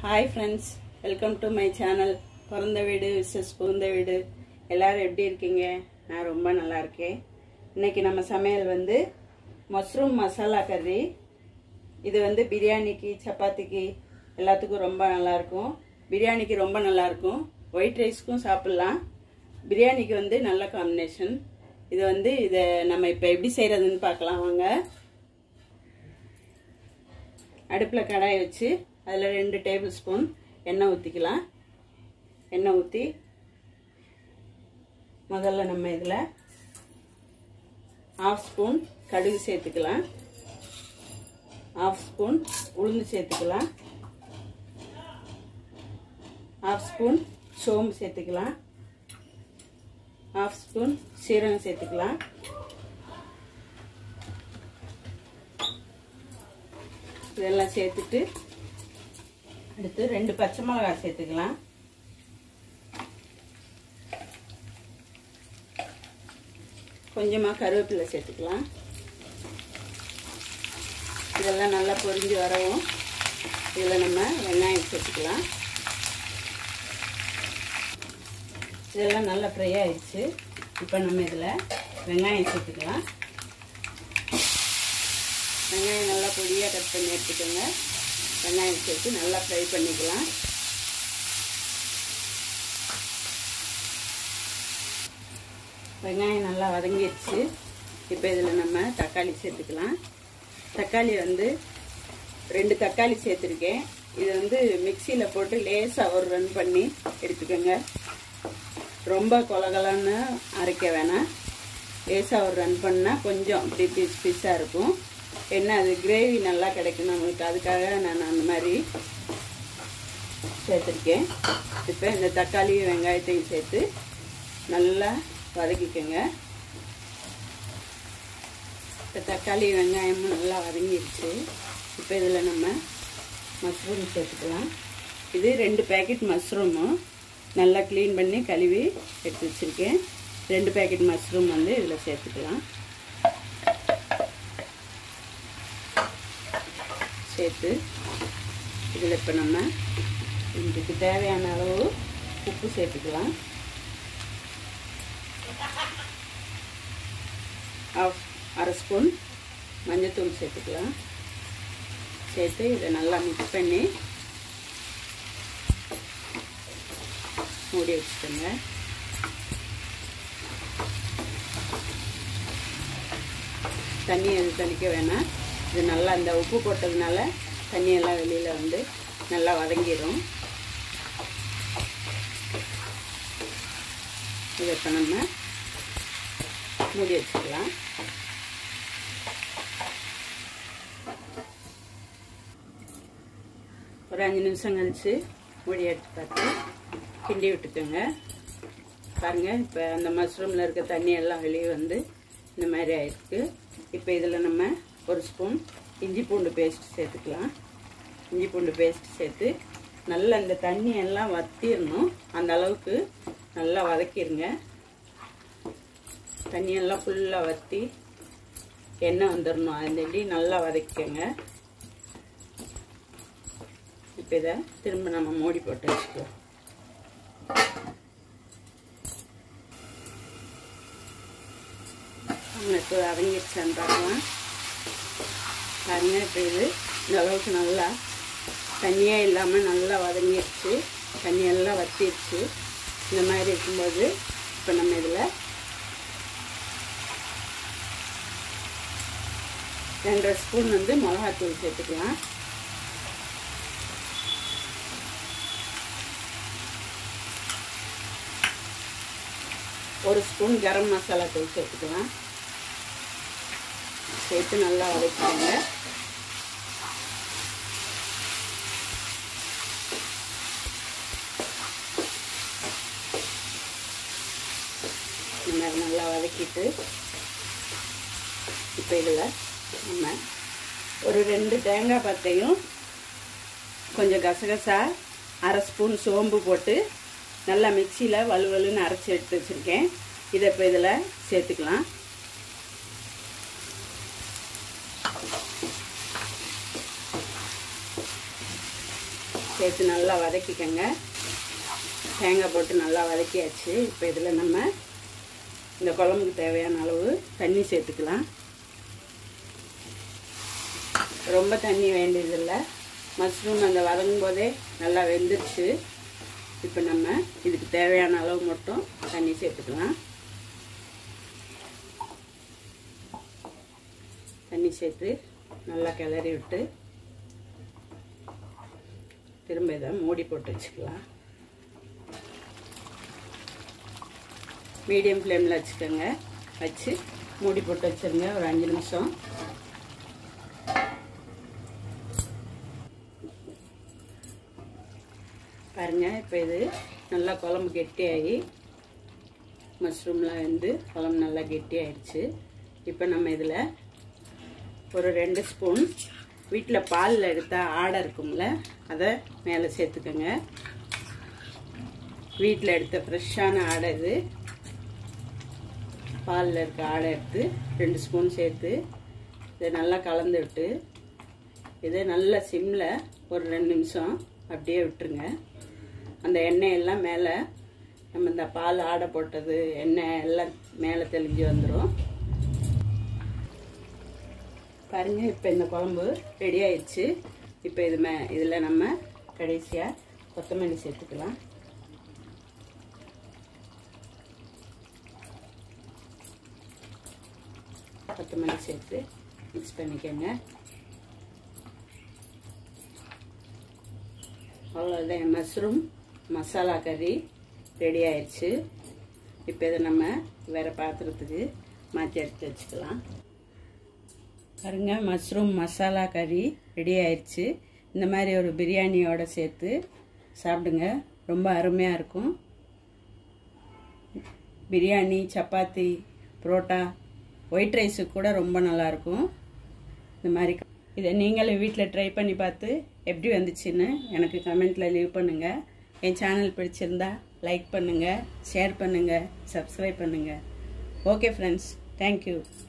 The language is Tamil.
hi friends welcome to my channel பிறந்த வீடு விசஸ் புகுந்த வீடு எல்லாரும் எப்படி இருக்கீங்க நான் ரொம்ப நல்லா இருக்கேன் இன்னைக்கு நம்ம சமையல் வந்து மஷ்ரூம் மசாலா கறி இது வந்து பிரியாணிக்கு சப்பாத்திக்கு எல்லாத்துக்கும் ரொம்ப நல்லா இருக்கும் பிரியாணிக்கு ரொம்ப நல்லா இருக்கும் ஒயிட் ரைஸ்க்கும் சாப்பிட்லாம் பிரியாணிக்கு வந்து நல்ல காம்பினேஷன் இது வந்து இதை நம்ம இப்போ எப்படி செய்கிறதுன்னு பார்க்கலாம் வாங்க அடுப்பில் கடாய் வச்சு அதில் ரெண்டு டேபிள் ஸ்பூன் எண்ணெய் ஊற்றிக்கலாம் எண்ணெய் ஊற்றி முதல்ல நம்ம இதில் ஆஃப் ஸ்பூன் கடுகு சேர்த்துக்கலாம் ஆஃப் ஸ்பூன் உளுந்து சேர்த்துக்கலாம் ஆஃப் ஸ்பூன் சோம்பு சேர்த்துக்கலாம் ஆஃப் ஸ்பூன் சீரகம் சேர்த்துக்கலாம் இதெல்லாம் சேர்த்துட்டு அடுத்து ரெண்டு பச்சை மிளகாய் சேர்த்துக்கலாம் கொஞ்சமாக கருவேப்பிலை சேர்த்துக்கலாம் இதெல்லாம் நல்லா பொரிஞ்சு வரவும் இதில் நம்ம வெங்காயம் சேர்த்துக்கலாம் இதெல்லாம் நல்லா ஃப்ரை ஆயிடுச்சு இப்போ நம்ம இதில் வெங்காயம் சேர்த்துக்கலாம் வெங்காயம் நல்லா பொடியாக கட் பண்ணி எடுத்துக்கோங்க வெங்காயம் சேர்த்து நல்லா ஃப்ரை பண்ணிக்கலாம் வெங்காயம் நல்லா வதங்கிடுச்சு இப்போ இதில் நம்ம தக்காளி சேர்த்துக்கலாம் தக்காளி வந்து ரெண்டு தக்காளி சேர்த்துருக்கேன் இது வந்து மிக்சியில் போட்டு லேசாக ஒரு ரன் பண்ணி எடுத்துக்கோங்க ரொம்ப கொலகலன்னு அரைக்க வேணாம் லேசாக ஒரு ரன் பண்ணால் கொஞ்சம் அப்படி பீஸ் பீஸாக இருக்கும் என்ன அது கிரேவி நல்லா கிடைக்கும் நம்மளுக்கு அதுக்காக நான் அந்த மாதிரி சேர்த்துருக்கேன் இப்போ இந்த தக்காளியும் வெங்காயத்தையும் சேர்த்து நல்லா வதக்கிக்கோங்க இப்போ தக்காளி வெங்காயமும் நல்லா வதங்கிடுச்சு இப்போ இதில் நம்ம மஷ்ரூம் சேர்த்துக்கலாம் இது ரெண்டு பேக்கெட் மஷ்ரூமு நல்லா க்ளீன் பண்ணி கழுவி எடுத்து வச்சுருக்கேன் ரெண்டு பேக்கெட் மஷ்ரூம் வந்து இதில் சேர்த்துக்கலாம் சேர்த்து இதில் இப்போ நம்ம இதுக்கு தேவையான அளவு உப்பு சேர்த்துக்கலாம் அரை ஸ்பூன் மஞ்சத்தூள் சேர்த்துக்கலாம் சேர்த்து இதை நல்லா மிக்ஸ் பண்ணி மூடி வச்சுக்கோங்க தண்ணி எது தணிக்க வேணாம் இது நல்லா இந்த உப்பு போட்டதுனால தண்ணியெல்லாம் வெளியில் வந்து நல்லா வதங்கிடும் இதை இப்போ நம்ம மூடி வச்சுக்கலாம் ஒரு அஞ்சு நிமிஷம் கழிச்சு மூடி எடுத்து பார்த்து கிண்டி விட்டுக்கோங்க பாருங்கள் இப்போ அந்த மஷ்ரூமில் இருக்க தண்ணி எல்லாம் வெளியே வந்து இந்த மாதிரி ஆயிருக்கு இப்போ இதில் நம்ம ஒரு ஸ்பூன் இஞ்சி பூண்டு பேஸ்ட் சேர்த்துக்கலாம் இஞ்சி பூண்டு பேஸ்ட் சேர்த்து நல்லா இந்த தண்ணி எல்லாம் வத்திடணும் அந்த அளவுக்கு நல்லா வதக்கிடுங்க தண்ணியெல்லாம் ஃபுல்லாக வற்றி எண்ணெய் வந்துடணும் அதுலேடி நல்லா வதக்கிக்கோங்க இப்போ இதை திரும்ப நம்ம மூடி போட்டு வச்சுக்கலாம் இப்போ வதங்கிடுச்சான்னு பார்க்கலாம் பாருங்க இப்போ இது இந்த அளவுக்கு நல்லா தண்ணியே இல்லாமல் நல்லா வதங்கிடுச்சு தண்ணியெல்லாம் வத்திடுச்சு இந்த மாதிரி இருக்கும்போது இப்போ நம்ம இதில் ரெண்டரை ஸ்பூன் வந்து மிளகாத்தூள் சேர்த்துக்கலாம் ஒரு ஸ்பூன் கரம் மசாலா தூள் சேர்த்துக்கலாம் சேர்த்து நல்லா வதக்கிக்கோங்க இந்த மாதிரி நல்லா வதக்கிட்டு இப்போ இதில் நம்ம ஒரு ரெண்டு தேங்காய் பத்தையும் கொஞ்சம் கசகசா அரை ஸ்பூன் சோம்பு போட்டு நல்லா மிக்சியில் வலுவலுன்னு அரைச்சி எடுத்து வச்சுருக்கேன் இதை இப்போ இதில் சேர்த்துக்கலாம் சேர்த்து நல்லா வதக்கிக்கங்க தேங்காய் போட்டு நல்லா வதக்கியாச்சு இப்போ இதில் நம்ம இந்த குழம்புக்கு தேவையான அளவு தண்ணி சேர்த்துக்கலாம் ரொம்ப தண்ணி வேண்டியதில்லை மஷ்ரூம் அந்த வதங்கும் போதே நல்லா வெந்துருச்சு இப்போ நம்ம இதுக்கு தேவையான அளவு மட்டும் தண்ணி சேர்த்துக்கலாம் தண்ணி சேர்த்து நல்லா கிளறி விட்டு திரும்ப இதை மூடி போட்டு வச்சுக்கலாம் மீடியம் ஃப்ளேமில் வச்சுக்கோங்க வச்சு மூடி போட்டு வச்சுருங்க ஒரு அஞ்சு நிமிஷம் பாருங்கள் இப்போ இது நல்லா குழம்பு கெட்டியாகி மஷ்ரூம்லாம் வந்து குழம்பு நல்லா கெட்டியாயிடுச்சு இப்போ நம்ம இதில் ஒரு ரெண்டு ஸ்பூன் வீட்டில் பாலில் எடுத்த ஆடை இருக்கும்ல அதை மேலே சேர்த்துக்கோங்க வீட்டில் எடுத்த ஃப்ரெஷ்ஷான ஆடை இது பாலில் இருக்க ஆடை எடுத்து ரெண்டு ஸ்பூன் சேர்த்து இதை நல்லா கலந்து விட்டு இதை நல்லா சிம்மில் ஒரு ரெண்டு நிமிஷம் அப்படியே விட்டுருங்க அந்த எண்ணெய் எல்லாம் மேலே நம்ம இந்த பால் ஆடை போட்டது எண்ணெய் எல்லாம் மேலே தெளிஞ்சு வந்துடும் பாருங்க இப்போ இந்த குழம்பு ரெடி ஆயிடுச்சு இப்போ இது மே இதில் நம்ம கடைசியாக கொத்தமல்லி சேர்த்துக்கலாம் கொத்தமல்லி சேர்த்து மிக்ஸ் பண்ணிக்கோங்க அவ்வளோதான் மஷ்ரூம் மசாலா கறி ரெடி ஆயிடுச்சு இப்போ இதை நம்ம வேறு பாத்திரத்துக்கு மாற்றி எடுத்து வச்சுக்கலாம் பாருங்க மஷ்ரூம் மசாலா கறி ரெடி ஆயிடுச்சு இந்த மாதிரி ஒரு பிரியாணியோட சேர்த்து சாப்பிடுங்க ரொம்ப அருமையாக இருக்கும் பிரியாணி சப்பாத்தி புரோட்டா ஒயிட் ரைஸுக்கு கூட ரொம்ப நல்லாயிருக்கும் இந்த மாதிரி இதை நீங்களும் வீட்டில் ட்ரை பண்ணி பார்த்து எப்படி வந்துச்சுன்னு எனக்கு கமெண்ட்டில் லீவ் பண்ணுங்கள் என் சேனல் பிடிச்சிருந்தா லைக் பண்ணுங்கள் ஷேர் பண்ணுங்கள் சப்ஸ்கிரைப் பண்ணுங்கள் ஓகே ஃப்ரெண்ட்ஸ் தேங்க்யூ